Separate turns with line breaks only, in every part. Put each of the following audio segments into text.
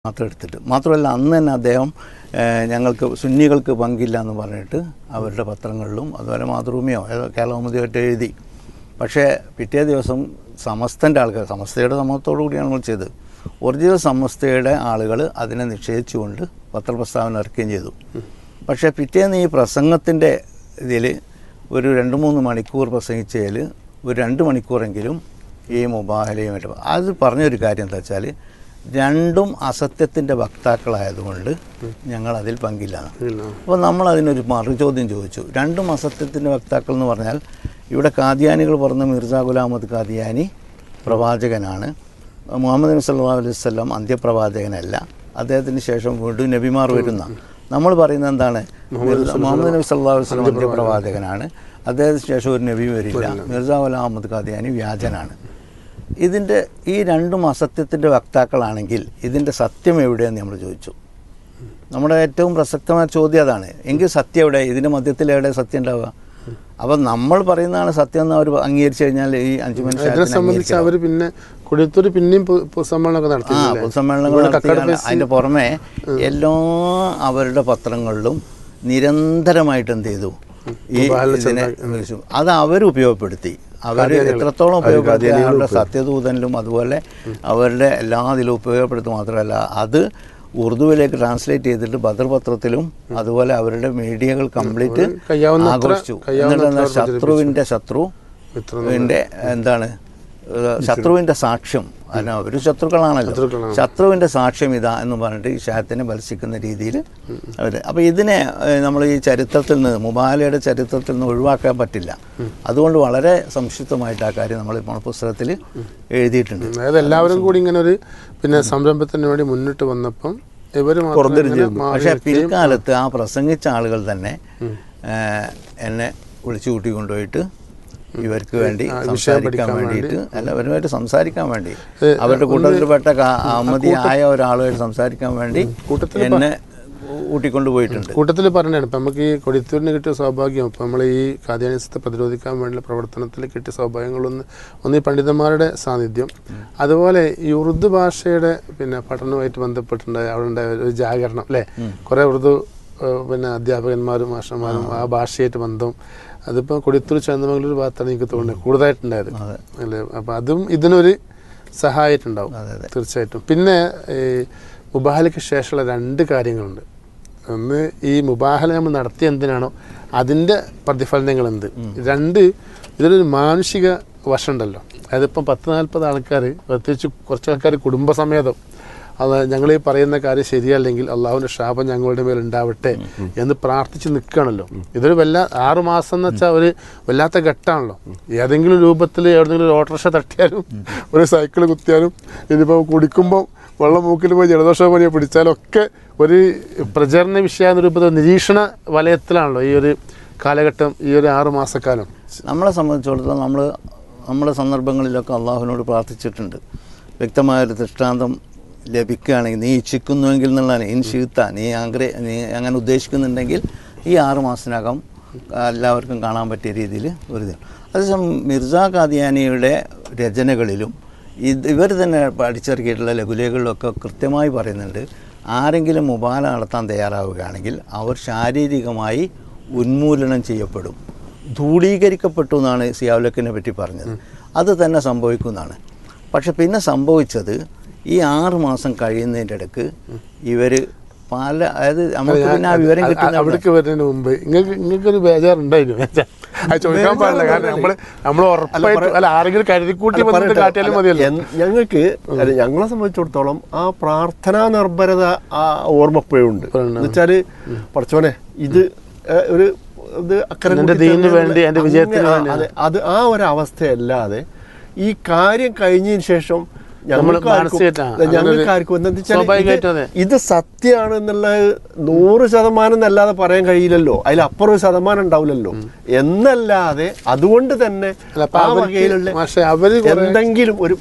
മാത്രം എടുത്തിട്ട് മാത്രമല്ല അന്ന് തന്നെ അദ്ദേഹം ഏഹ്, ഞങ്ങൾക്ക് സുന്നികൾക്ക് പങ്കില്ല എന്ന് പറഞ്ഞിട്ട് അവരുടെ പത്രങ്ങളിലും അതുപോലെ മാതൃഭൂമിയോ ഏതോ കേരളമതിയായിട്ട് എഴുതി പക്ഷേ പിറ്റേ ദിവസം സമസ്തൻ്റെ ആൾക്കാർ സമസ്തയുടെ സമ്മതത്തോടു കൂടിയാണ് നമ്മൾ ചെയ്തത് ഒറിജിനൽ സമസ്തയുടെ ആളുകൾ അതിനെ നിഷേധിച്ചുകൊണ്ട് പത്രപ്രസ്താവന ഇറക്കുകയും ചെയ്തു പക്ഷേ പിറ്റേന്ന് ഈ പ്രസംഗത്തിൻ്റെ ഇതിൽ ഒരു രണ്ട് മൂന്ന് മണിക്കൂർ പ്രസംഗിച്ചതിൽ ഒരു രണ്ട് മണിക്കൂറെങ്കിലും ഈ മുബാഹലയുമായിട്ട് അത് പറഞ്ഞൊരു കാര്യം എന്താ വെച്ചാൽ രണ്ടും അസത്യത്തിൻ്റെ വക്താക്കളായതുകൊണ്ട് ഞങ്ങൾ അതിൽ പങ്കില്ല അപ്പോൾ നമ്മൾ അതിനൊരു മറുചോദ്യം ചോദിച്ചു രണ്ടും അസത്യത്തിൻ്റെ വക്താക്കൾ എന്ന് പറഞ്ഞാൽ ഇവിടെ കാദിയാനികൾ പറഞ്ഞ മിർസ ഗുലാമത് കാദിയാനി പ്രവാചകനാണ് മുഹമ്മദ് നബി സല്ലല്ലാഹു അലൈഹി വസല്ലം അന്ത്യപ്രവാചകനല്ല അദ്ദേഹത്തിന് ശേഷം വീണ്ടും നബിമാർ വരുന്ന നമ്മൾ പറയുന്നത് എന്താണ് മിർസ- മുഹമ്മദ് നബി സല്ലല്ലാഹു അലൈഹി വസല്ലം അന്ത്യപ്രവാചകനാണ് അദ്ദേഹത്തിന് ശേഷം ഒരു നബി വരില്ല മിർസ ഗുലാം അഹമ്മദ് ഖാദിയാനി വ്യാജനാണ് ഇതിൻ്റെ ഈ രണ്ടും അസത്യത്തിൻ്റെ വക്താക്കളാണെങ്കിൽ ഇതിൻ്റെ സത്യം എവിടെയെന്ന് നമ്മൾ ചോദിച്ചു നമ്മുടെ ഏറ്റവും പ്രസക്തമായ ചോദ്യം അതാണ് എങ്കിൽ സത്യം എവിടെ ഇതിൻ്റെ മധ്യത്തിൽ എവിടെ സത്യം ഉണ്ടാവുക അപ്പം നമ്മൾ പറയുന്നതാണ് സത്യം എന്ന് അവർ അംഗീകരിച്ചു കഴിഞ്ഞാൽ ഈ അഞ്ചു
ഇതിനെ സംബന്ധിച്ച് അവർ പിന്നെ കൊടിയത്തൂർ പിന്നെയും പൊ- പൊതുസമ്മേളനമൊക്കെ
ആ
നടത്തിയില്ലേ
പൊതുസമ്മേളനങ്ങൾ
ഇവിടെ
നടത്തിയാണ്
കക്കടപ്പേസി-
അതിൻ്റെ പുറമെ എല്ലാ അവരുടെ പത്രങ്ങളിലും നിരന്തരമായിട്ട് എന്ത് ചെയ്തു ഈ ഇതിനെ വിളിച്ചു. അത് അവർ ഉപയോഗപ്പെടുത്തി അവർ എത്രത്തോളം ഉപയോഗപ്പെടുത്തി അവരുടെ സത്യദൂതനിലും അതുപോലെ അവരുടെ എല്ലാ ഇതിലും ഉപയോഗപ്പെടുത്തി മാത്രമല്ല അത് ഉറുദുവിലേക്ക് ട്രാൻസ്ലേറ്റ് ചെയ്തിട്ട് ബദർ പത്രത്തിലും അതുപോലെ അവരുടെ മീഡിയകൾ കംപ്ലീറ്റ്
കഴിയാവുന്നത്ര-
ആഘോഷിച്ചു
കഴിയാവുന്നത്ര
എന്നിട്ട് ശത്രുവിൻ്റെ ശത്രു ഇതിൻ്റെ എന്താണ് ഏഹ് ശത്രുവിൻ്റെ സാക്ഷ്യം അതിന് അവർ ശത്രുക്കളാണല്ലോ
ശത്രുക്കളാണ്.
ശത്രുവിൻ്റെ സാക്ഷ്യം ഇതാ എന്ന് പറഞ്ഞിട്ട് ഈ ഷാത്തിനെ ബലസിക്കുന്ന രീതിയിൽ അവർ അപ്പോൾ ഇതിനെ ഏഹ്, നമ്മൾ ഈ ചരിത്രത്തിൽ നിന്ന് മുബാലയുടെ ചരിത്രത്തിൽ നിന്ന് ഒഴിവാക്കാൻ പറ്റില്ല അതുകൊണ്ട് വളരെ സംക്ഷിപ്തമായിട്ട് ആ കാര്യം നമ്മൾ ഇപ്പോൾ പുസ്തകത്തിൽ എഴുതിയിട്ടുണ്ട്
അതായത് എല്ലാവരും കൂടി ഇങ്ങനെ ഒരു പിന്നെ സംരംഭത്തിന് വേണ്ടി മുന്നിട്ട് വന്നപ്പം ഇവർ
പക്ഷേ പിൽക്കാലത്ത് ആ പ്രസംഗിച്ച ആളുകൾ തന്നെ ഏഹ്, എന്നെ വിളിച്ചു കൂട്ടി കൊണ്ടുപോയിട്ട് ഇവർക്ക് വേണ്ടി സംസാരിക്കാൻ വേണ്ടിയിട്ട് അല്ല അവരുമായിട്ട് സംസാരിക്കാൻ വേണ്ടി അവരുടെ കൂട്ടത്തിൽപ്പെട്ട കാ- അഹമ്മദിയായ ഒരാളുമായിട്ട് സംസാരിക്കാൻ വേണ്ടി എന്നെ കൂട്ടിക്കൊണ്ടു പോയിട്ടുണ്ട്
കൂട്ടത്തിൽ പറഞ്ഞാണ് ഇപ്പം നമുക്ക് ഈ കൊടിത്തൂരിന് കിട്ടിയ സൗഭാഗ്യം ഇപ്പം നമ്മൾ ഈ കാദ്യാനിസത്തെ പ്രതിരോധിക്കാൻ വേണ്ടിയുള്ള പ്രവർത്തനത്തിൽ കിട്ടിയ സൗഭാഗ്യങ്ങളൊന്ന് ഒന്ന് ഈ പണ്ഡിതന്മാരുടെ സാന്നിധ്യം അതുപോലെ ഈ ഉറുദു ഭാഷയുടെ പിന്നെ പഠനവുമായിട്ട് ബന്ധപ്പെട്ടുണ്ടായ അവിടെ ഉണ്ടായ ഒരു ജാഗരണം അല്ലേ കുറേ ഉറുദു ഏഹ്, പിന്നെ അധ്യാപകന്മാരും മാഷന്മാരും ആ ഭാഷയായിട്ട് ബന്ധം അതിപ്പോൾ കൊടിത്തൂർ ചന്ദമംഗലൂർ ഭാഗത്താണ് എനിക്ക് തോന്നുന്നത് കൂടുതലായിട്ടുണ്ടായത് അല്ലേ അപ്പം അതും ഇതിനൊരു സഹായമായിട്ടുണ്ടാവും തീർച്ചയായിട്ടും പിന്നെ ഈ മുബാഹലയ്ക്ക് ശേഷമുള്ള രണ്ട് കാര്യങ്ങളുണ്ട് ഒന്ന് ഈ മുബാഹല നമ്മൾ നടത്തിയ എന്തിനാണോ അതിൻ്റെ പ്രതിഫലനങ്ങൾ എന്ത് രണ്ട് ഇതിലൊരു മാനുഷിക വശമുണ്ടല്ലോ അതായത് ഇപ്പം പത്ത് നാൽപ്പത് ആൾക്കാർ പ്രത്യേകിച്ച് കുറച്ച് ആൾക്കാർ കുടുംബസമേതം അത് ഞങ്ങൾ ഈ പറയുന്ന കാര്യം ശരിയല്ലെങ്കിൽ അള്ളാഹുവിൻ്റെ ശാപം ഞങ്ങളുടെ മേൽ ഉണ്ടാവട്ടെ എന്ന് പ്രാർത്ഥിച്ച് നിൽക്കുകയാണല്ലോ ഇതൊരു വല്ല ആറു മാസം എന്ന് വെച്ചാൽ ഒരു വല്ലാത്ത ഘട്ടമാണല്ലോ ഏതെങ്കിലും രൂപത്തിൽ എവിടെയെങ്കിലും ഒരു ഓട്ടോറിക്ഷ തട്ടിയാലും ഒരു സൈക്കിൾ കുത്തിയാലും ഇനിയിപ്പോൾ കുടിക്കുമ്പോൾ വെള്ളം മൂക്കിൽ പോയി ജലദോഷ പനിയെ പിടിച്ചാലൊക്കെ ഒരു പ്രചരണ വിഷയ രൂപത്തിൽ നിരീക്ഷണ വലയത്തിലാണല്ലോ ഈ ഒരു കാലഘട്ടം ഈ ഒരു ആറു മാസക്കാലം
നമ്മളെ സംബന്ധിച്ചിടത്തോളം നമ്മൾ നമ്മുടെ സന്ദർഭങ്ങളിലൊക്കെ അള്ളാഹുവിനോട് പ്രാർത്ഥിച്ചിട്ടുണ്ട് വ്യക്തമായൊരു ദൃഷ്ടാന്തം ലഭിക്കുകയാണെങ്കിൽ നീ ഇച്ഛിക്കുന്നുവെങ്കിൽ എന്നുള്ളതാണ് ഇൻ ഷീത്ത നീ ആഗ്രഹ നീ അങ്ങനെ ഉദ്ദേശിക്കുന്നുണ്ടെങ്കിൽ ഈ ആറ് മാസത്തിനകം എല്ലാവർക്കും കാണാൻ പറ്റിയ രീതിയിൽ ഒരു ഇത് അതേസമയം മിർസ ഖാദിയാനിയുടെ രചനകളിലും ഇത് ഇവർ തന്നെ പഠിച്ചിറക്കിയിട്ടുള്ള ലഘുലേഖകളിലൊക്കെ കൃത്യമായി പറയുന്നുണ്ട് ആരെങ്കിലും മുബാല നടത്താൻ തയ്യാറാവുകയാണെങ്കിൽ അവർ ശാരീരികമായി ഉന്മൂലനം ചെയ്യപ്പെടും ധൂളീകരിക്കപ്പെട്ടു എന്നാണ് സിയാവുലക്കിനെ പറ്റി പറഞ്ഞത് അത് തന്നെ സംഭവിക്കുന്നതാണ് പക്ഷെ പിന്നെ സംഭവിച്ചത് ഈ ആറ് മാസം കഴിയുന്നതിൻ്റെ ഇടക്ക് ഇവർ പല അതായത് നമുക്ക് പിന്നെ ആ വിവരം കിട്ടുന്ന
അവിടേക്ക് വരുന്നതിന് മുമ്പ് നിങ്ങൾക്ക് നിങ്ങൾക്കൊരു ബേജാറുണ്ടായിരുന്നു ബേജാർ അത് ചോദിക്കാൻ പാടില്ല കാരണം നമ്മൾ നമ്മൾ ഉറപ്പായിട്ട് അല്ല ആരെങ്കിലും കരുതിക്കൂട്ടി വന്നിട്ട് കാട്ടിയാലും മതിയല്ലോ
എൻ- ഞങ്ങൾക്ക് അല്ല, ഞങ്ങളെ സംബന്ധിച്ചിടത്തോളം ആ പ്രാർത്ഥനാ നിർഭരത ആ ഓർമ്മ ഇപ്പോഴും ഉണ്ട് എന്നുവെച്ചാല് പഠിച്ചോനെ ഇത് ഏഹ്, ഒരു ഇത് അക്കരെ
എന്റെ
കൂട്ടി
ദീനിന്
തരുന്ന
വേണ്ടി, എന്റെ വിജയത്തിന്
അങ്ങനെ,
വേണ്ടി.
അതെ, അത് ആ ഒരു അവസ്ഥയല്ലാതെ ഈ കാര്യം കഴിഞ്ഞതിന് ശേഷം
നമ്മള്
ഞങ്ങൾക്ക് ആർക്കും-
മാനസികമായിട്ടാ,
അല്ല,
അങ്ങനെ ഒരു-
ഞങ്ങൾക്ക് ആർക്കും എന്താ
സ്വാഭാവികമായിട്ടും അതെ.
ഇത് സത്യമാണ് എന്നുള്ളത് നൂറ് ശതമാനം എന്നല്ലാതെ പറയാൻ കഴിയില്ലല്ലോ അതിലപ്പുറം ഒരു ശതമാനം ഉണ്ടാവില്ലല്ലോ എന്നല്ലാതെ അതുകൊണ്ട് തന്നെ
അല്ല, അപ്പൊ
ആ
അവർക്ക്
വകയിലുള്ള
പക്ഷേ അവര് കുറെ-
എന്തെങ്കിലും ഒരു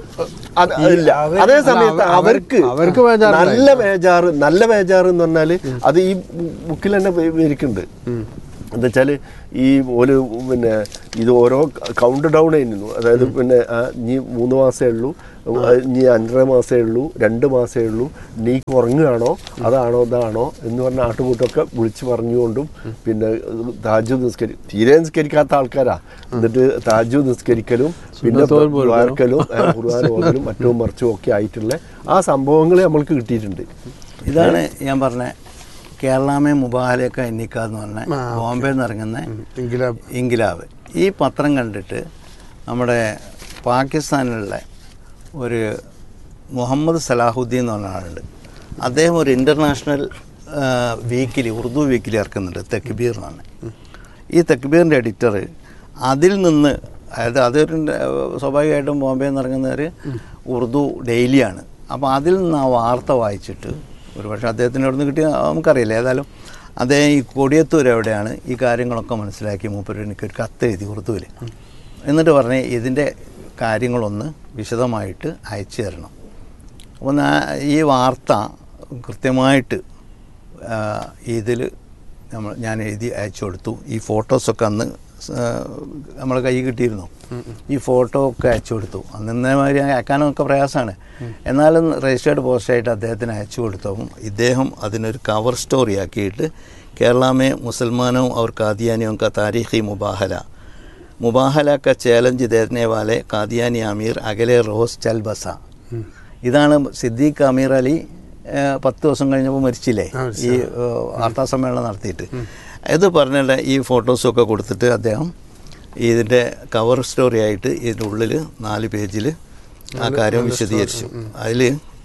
അത് ഇല്ല
അവര്
അതേ സമയത്ത്
അല്ല, അവർ-
അവർക്ക്
അവർക്ക് ബേജാറുണ്ടായി.
നല്ല ബേജാറ് നല്ല ബേജാറ് എന്ന് പറഞ്ഞാല് അത് ഈ ബുക്കിൽ തന്നെ ഇരിക്കുന്നുണ്ട് എന്താ വെച്ചാൽ ഈ ഒരു പിന്നെ ഇത് ഓരോ കൗണ്ട് ഡൗൺ ആയിരുന്നു അതായത് പിന്നെ ആ, ഇനി മൂന്ന് മാസമേ ഉള്ളൂ ഇനി അഞ്ചര മാസമേ ഉള്ളൂ രണ്ട് മാസമേ ഉള്ളൂ നീ ഉറങ്ങുകയാണോ അതാണോ ഇതാണോ എന്ന് പറഞ്ഞ ആട്ടുകൂട്ടൊക്കെ വിളിച്ചു പറഞ്ഞുകൊണ്ടും പിന്നെ താജു നിസ്കരി തീരെ നിസ്കരിക്കാത്ത ആൾക്കാരാ എന്നിട്ട് താജു നിസ്കരിക്കലും പിന്നെ
സുന്നത്തോൽ പോലും.
വാർക്കലും ഖുർആൻ ഓതലും മറ്റും മറിച്ചും ഒക്കെ ആയിട്ടുള്ള ആ സംഭവങ്ങൾ നമ്മൾക്ക് കിട്ടിയിട്ടുണ്ട്
ഇതാണ് ഞാൻ പറഞ്ഞ കേരളാമേ മുബാലയൊക്കെ എണ്ണിക്ക എന്ന് പറഞ്ഞ
ആ, ഓക്കേ.
ബോംബെ നിന്ന് ഇറങ്ങുന്ന
എങ്കിലാ
ഇൻകിലാബ് ഈ പത്രം കണ്ടിട്ട് നമ്മുടെ പാകിസ്ഥാനിലുള്ള ഒരു മുഹമ്മദ് സലാഹുദ്ദീൻ എന്ന് പറഞ്ഞ ആളുണ്ട് അദ്ദേഹം ഒരു ഇൻ്റർനാഷണൽ വീക്കിലി ഉറുദു വീക്കിലി ഇറക്കുന്നുണ്ട് തെക്ബീർ എന്നാണ് ഈ തെക്ബീറിൻ്റെ എഡിറ്റർ അതിൽ നിന്ന് അതായത് അതൊരു സ്വാഭാവികമായിട്ടും ബോംബെ നിന്ന് ഇറങ്ങുന്നവർ ഉറുദു ഡെയിലിയാണ് അപ്പോൾ അതിൽ നിന്ന് ആ വാർത്ത വായിച്ചിട്ട് ഒരു പക്ഷേ അദ്ദേഹത്തിന് എവിടെ നിന്ന് കിട്ടിയ നമുക്കറിയില്ല ഏതായാലും അദ്ദേഹം ഈ കൊടിയത്തൂർ എവിടെയാണ് ഈ കാര്യങ്ങളൊക്കെ മനസ്സിലാക്കി മൂപ്പര് എനിക്കൊരു കത്ത് എഴുതി ഉറുദുവിൽ എന്നിട്ട് പറഞ്ഞ് ഇതിൻ്റെ കാര്യങ്ങളൊന്ന് വിശദമായിട്ട് അയച്ചു തരണം അപ്പോൾ ഞാ- ഈ വാർത്ത കൃത്യമായിട്ട് ഇതിൽ നമ്മൾ ഞാൻ എഴുതി അയച്ചു കൊടുത്തു ഈ ഫോട്ടോസൊക്കെ അന്ന് നമ്മളെ കൈ കിട്ടിയിരുന്നു ഈ ഫോട്ടോ ഒക്കെ അയച്ചു കൊടുത്തു അന്ന് മാതിരി അയക്കാനൊക്കെ പ്രയാസമാണ് എന്നാലും രജിസ്റ്റേർഡ് പോസ്റ്റായിട്ട് അദ്ദേഹത്തിന് അയച്ചു കൊടുത്തപ്പം ഇദ്ദേഹം അതിനൊരു കവർ സ്റ്റോറി ആക്കിയിട്ട് കേരള में मुसलमानों और कादियानियों का तारीख़ी मुबाहला മുബാഹല ക ചാലഞ്ച് देने वाले കാദിയാനി അമീർ അകലെ റോസ് ചൽ ബസ ഇതാണ് സിദ്ദീഖ് അമീർ അലി ഏഹ്, പത്ത് ദിവസം കഴിഞ്ഞപ്പോൾ മരിച്ചില്ലേ
ആ,
ഈ ഏഹ്, വാർത്താ സമ്മേളനം നടത്തിയിട്ട് ഇത് പറഞ്ഞിട്ട് ഈ ഫോട്ടോസൊക്കെ കൊടുത്തിട്ട് അദ്ദേഹം ഇതിൻ്റെ കവർ സ്റ്റോറി ആയിട്ട് ഇതിൻ്റെ ഉള്ളിൽ നാല് പേജിൽ ആ കാര്യം വിശദീകരിച്ചു അതിൽ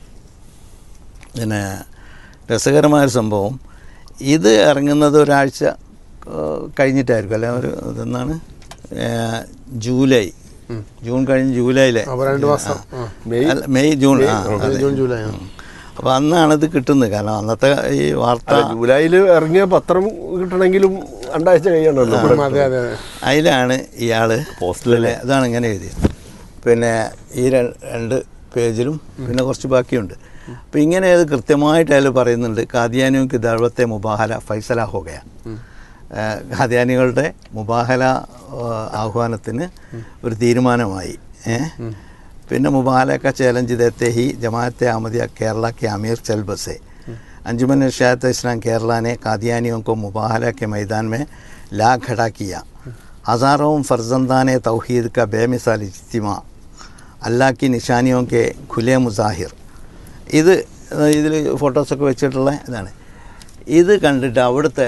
പിന്നെ രസകരമായൊരു സംഭവം ഇത് ഇറങ്ങുന്നത് ഒരാഴ്ച ഏഹ്, കഴിഞ്ഞിട്ടായിരിക്കും അല്ലെ ഒരു ഇതെന്നാണ് ഏഹ്, ജൂലൈ ജൂൺ കഴിഞ്ഞ് ജൂലൈയിലെ
അപ്പോൾ രണ്ട് മാസം ആ.
മെയ്
അല്ല, മെയ് ജൂൺ ആ അതെ.
ജൂൺ ജൂലൈ ആ.
അപ്പോൾ അന്നാണ് ഇത് കിട്ടുന്നത് കാരണം അന്നത്തെ ഈ വാർത്ത
അല്ല, ജൂലൈയിൽ ഇറങ്ങിയ പത്രം കിട്ടണമെങ്കിലും രണ്ടാഴ്ച കഴിയണമല്ലോ ഇവിടെ
ഉം, അതെ അതെ അതെ
അതിലാണ് ഇയാൾ
പോസ്റ്റലിലെ
ഇതാണ് ഇങ്ങനെ എഴുതിയത് പിന്നെ ഈ ര- രണ്ട് പേജിലും പിന്നെ കുറച്ച് ബാക്കിയുണ്ട് അപ്പം ഇങ്ങനെ ഇത് കൃത്യമായിട്ട് അതിൽ പറയുന്നുണ്ട് കാദിയാനിക്ക് ദഴവത്തെ മുബാഹല ഫൈസല ഹോഗയ ഖാദിയാനികളുടെ മുബാഹല ആ, ആഹ്വാനത്തിന് ഒരു തീരുമാനമായി ഏ? പിന്നെ മുബാഹല का चैलेंज देते ही जमात अहमदिया केरला के अमीर चल बसे अंजुमन इर्शाद इस्लाम केरला ने कादियानियों को मुबाहला के मैदान में ला खड़ा किया हज़ारों फर्जंदान तौहीद का बेमिसाल इज्तिमा अल्लाह की निशानियों के खुले मुजाहिर ഇത് ഇതിൽ ഫോട്ടോസൊക്കെ വെച്ചിട്ടുള്ള ഇതാണ് ഇത് കണ്ടിട്ട് അവിടുത്തെ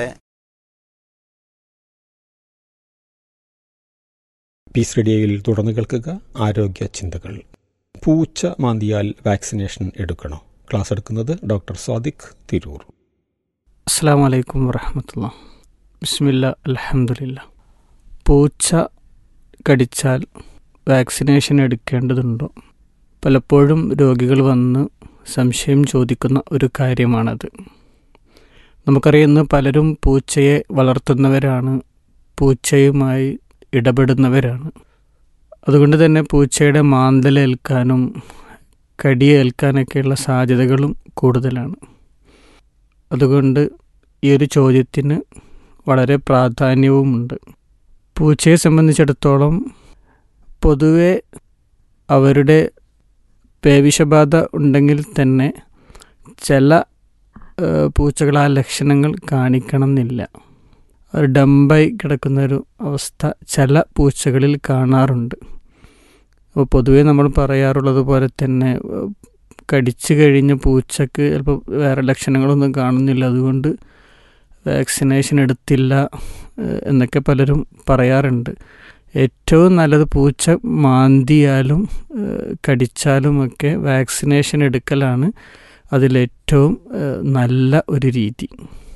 പീസ് റേഡിയോയിൽ തുടർന്ന് കേൾക്കുക ആരോഗ്യ ചിന്തകൾ പൂച്ച മാന്തിയാൽ വാക്സിനേഷൻ എടുക്കണോ ക്ലാസ് എടുക്കുന്നത് ഡോക്ടർ സ്വാദിഖ് തിരൂർ
അസ്സാം വലൈക്കും വറഹമത്തുള്ള ബിസ്മില്ല അലഹമില്ല പൂച്ച കടിച്ചാൽ വാക്സിനേഷൻ എടുക്കേണ്ടതുണ്ടോ പലപ്പോഴും രോഗികൾ വന്ന് സംശയം ചോദിക്കുന്ന ഒരു കാര്യമാണത് നമുക്കറിയുന്ന പലരും പൂച്ചയെ വളർത്തുന്നവരാണ് പൂച്ചയുമായി ഇടപെടുന്നവരാണ് അതുകൊണ്ട് തന്നെ പൂച്ചയുടെ മാന്തലേൽക്കാനും കടിയേൽക്കാനൊക്കെയുള്ള സാധ്യതകളും കൂടുതലാണ് അതുകൊണ്ട് ഈ ഒരു ചോദ്യത്തിന് വളരെ പ്രാധാന്യവുമുണ്ട് പൂച്ചയെ സംബന്ധിച്ചിടത്തോളം പൊതുവെ അവരുടെ പേവിഷബാധ ഉണ്ടെങ്കിൽ തന്നെ ചില ഏഹ്, പൂച്ചകൾ ആ ലക്ഷണങ്ങൾ കാണിക്കണം എന്നില്ല ഒരു ഡമ്പായി കിടക്കുന്ന ഒരു അവസ്ഥ ചില പൂച്ചകളിൽ കാണാറുണ്ട് അപ്പോൾ പൊതുവെ നമ്മൾ പറയാറുള്ളത് പോലെ തന്നെ ഏഹ്, കടിച്ചു കഴിഞ്ഞ പൂച്ചക്ക് ചിലപ്പോൾ വേറെ ലക്ഷണങ്ങളൊന്നും കാണുന്നില്ല അതുകൊണ്ട് വാക്സിനേഷൻ എടുത്തില്ല ഏഹ്, എന്നൊക്കെ പലരും പറയാറുണ്ട് ഏറ്റവും നല്ലത് പൂച്ച മാന്തിയാലും ഏഹ്, കടിച്ചാലുമൊക്കെ വാക്സിനേഷൻ എടുക്കലാണ് അതിലേറ്റവും ഏഹ്, നല്ല ഒരു രീതി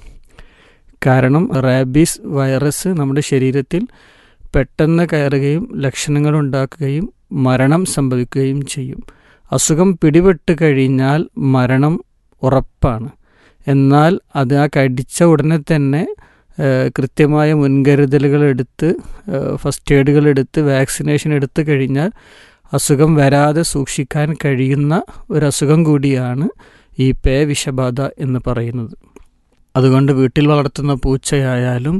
കാരണം റാബീസ് വൈറസ് നമ്മുടെ ശരീരത്തിൽ പെട്ടെന്ന് കയറുകയും ലക്ഷണങ്ങൾ ഉണ്ടാക്കുകയും മരണം സംഭവിക്കുകയും ചെയ്യും അസുഖം പിടിപെട്ട് കഴിഞ്ഞാൽ മരണം ഉറപ്പാണ് എന്നാൽ അത് ആ കടിച്ച ഉടനെ തന്നെ ഏഹ്, കൃത്യമായ മുൻകരുതലുകൾ എടുത്ത് ഏഹ്, ഫസ്റ്റ് എയ്ഡുകൾ എടുത്ത് വാക്സിനേഷൻ എടുത്തു കഴിഞ്ഞാൽ അസുഖം വരാതെ സൂക്ഷിക്കാൻ കഴിയുന്ന ഒരു അസുഖം കൂടിയാണ് ഈ പേ വിഷബാധ എന്ന് പറയുന്നത് അതുകൊണ്ട് വീട്ടിൽ വളർത്തുന്ന പൂച്ചയായാലും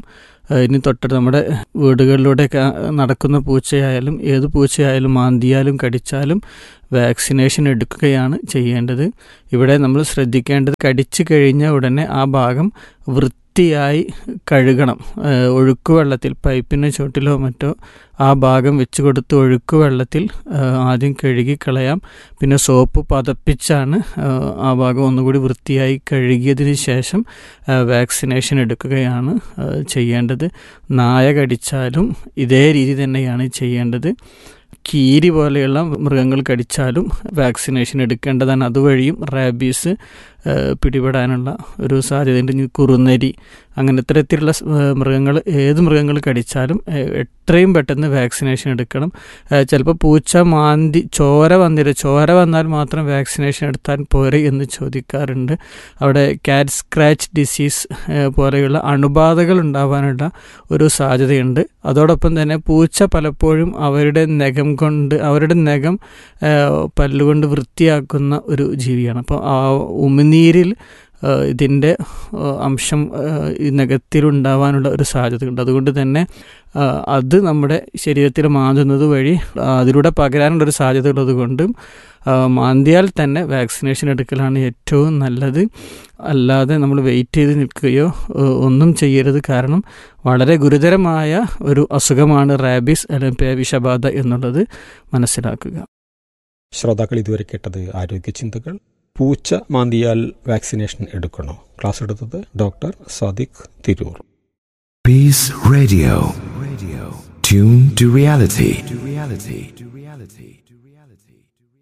ഏഹ് ഇനി തൊട്ടടുത്ത് നമ്മുടെ വീടുകളിലൂടെയൊക്കെ നടക്കുന്ന പൂച്ചയായാലും ഏത് പൂച്ചയായാലും മാന്തിയാലും കടിച്ചാലും വാക്സിനേഷൻ എടുക്കുകയാണ് ചെയ്യേണ്ടത് ഇവിടെ നമ്മൾ ശ്രദ്ധിക്കേണ്ടത് കടിച്ചു കഴിഞ്ഞ ഉടനെ ആ ഭാഗം വൃത്തിയായി കഴുകണം ഏഹ് ഒഴുക്ക് വെള്ളത്തിൽ പൈപ്പിന് ചുവട്ടിലോ മറ്റോ ആ ഭാഗം വെച്ച് കൊടുത്ത് ഒഴുക്ക് വെള്ളത്തിൽ ഏഹ് ആദ്യം കഴുകി കളയാം പിന്നെ സോപ്പ് പതപ്പിച്ചാണ് ഏഹ് ആ ഭാഗം ഒന്നുകൂടി വൃത്തിയായി കഴുകിയതിന് ശേഷം ഏഹ് വാക്സിനേഷൻ എടുക്കുകയാണ് ഏഹ് ചെയ്യേണ്ടത് നായ കടിച്ചാലും ഇതേ രീതി തന്നെയാണ് ചെയ്യേണ്ടത് കീരി പോലെയുള്ള മൃഗങ്ങൾ കടിച്ചാലും വാക്സിനേഷൻ എടുക്കേണ്ടതാണ് അതുവഴിയും റാബീസ് ഏഹ് പിടിപെടാനുള്ള ഒരു സാധ്യതയുണ്ട് ഇനി കുറുനരി അങ്ങനെ ഇത്തരത്തിലുള്ള മൃഗങ്ങൾ ഏത് മൃഗങ്ങൾ കടിച്ചാലും ഏഹ് എത്രയും പെട്ടെന്ന് വാക്സിനേഷൻ എടുക്കണം ഏഹ് ചിലപ്പോൾ പൂച്ച മാന്തി ചോര വന്നില്ല ചോര വന്നാൽ മാത്രം വാക്സിനേഷൻ എടുത്താൽ പോരെ എന്ന് ചോദിക്കാറുണ്ട് അവിടെ കാറ്റ് സ്ക്രാച്ച് ഡിസീസ് ഏഹ് പോലെയുള്ള അണുബാധകൾ ഉണ്ടാവാനുള്ള ഒരു സാധ്യതയുണ്ട് അതോടൊപ്പം തന്നെ പൂച്ച പലപ്പോഴും അവരുടെ നഖം കൊണ്ട് അവരുടെ നഖം ഏഹ് പല്ലുകൊണ്ട് വൃത്തിയാക്കുന്ന ഒരു ജീവിയാണ് അപ്പോൾ ആ ഉമിനീരിൽ ഏഹ് ഇതിൻ്റെ ഏഹ് അംശം ഏഹ് ഈ നഖത്തിലുണ്ടാവാനുള്ള ഒരു സാധ്യതയുണ്ട് അതുകൊണ്ട് തന്നെ ഏഹ് അത് നമ്മുടെ ശരീരത്തിൽ മാന്തുന്നത് വഴി അതിലൂടെ പകരാനുള്ളൊരു സാധ്യത ഉള്ളത് കൊണ്ടും ഏഹ് മാന്തിയാൽ തന്നെ വാക്സിനേഷൻ എടുക്കലാണ് ഏറ്റവും നല്ലത് അല്ലാതെ നമ്മൾ വെയിറ്റ് ചെയ്ത് നിൽക്കുകയോ ഏഹ് ഒന്നും ചെയ്യരുത് കാരണം വളരെ ഗുരുതരമായ ഒരു അസുഖമാണ് റാബീസ് അല്ലെങ്കിൽ പേവിഷബാധ എന്നുള്ളത് മനസ്സിലാക്കുക
ശ്രോതാക്കൾ ഇതുവരെ കേട്ടത് ആരോഗ്യ ചിന്തകൾ പൂച്ച മാന്തിയാൽ വാക്സിനേഷൻ എടുക്കണോ ക്ലാസ് എടുത്തത് doctor Sadiq Tirur
Peace Radio. Radio. Tune to reality. To reality. To reality. To reality.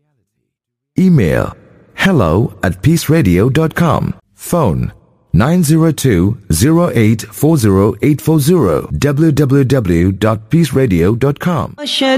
Email hello at peaceradio.com. Phone 902-0840840 www.peaceradio.com.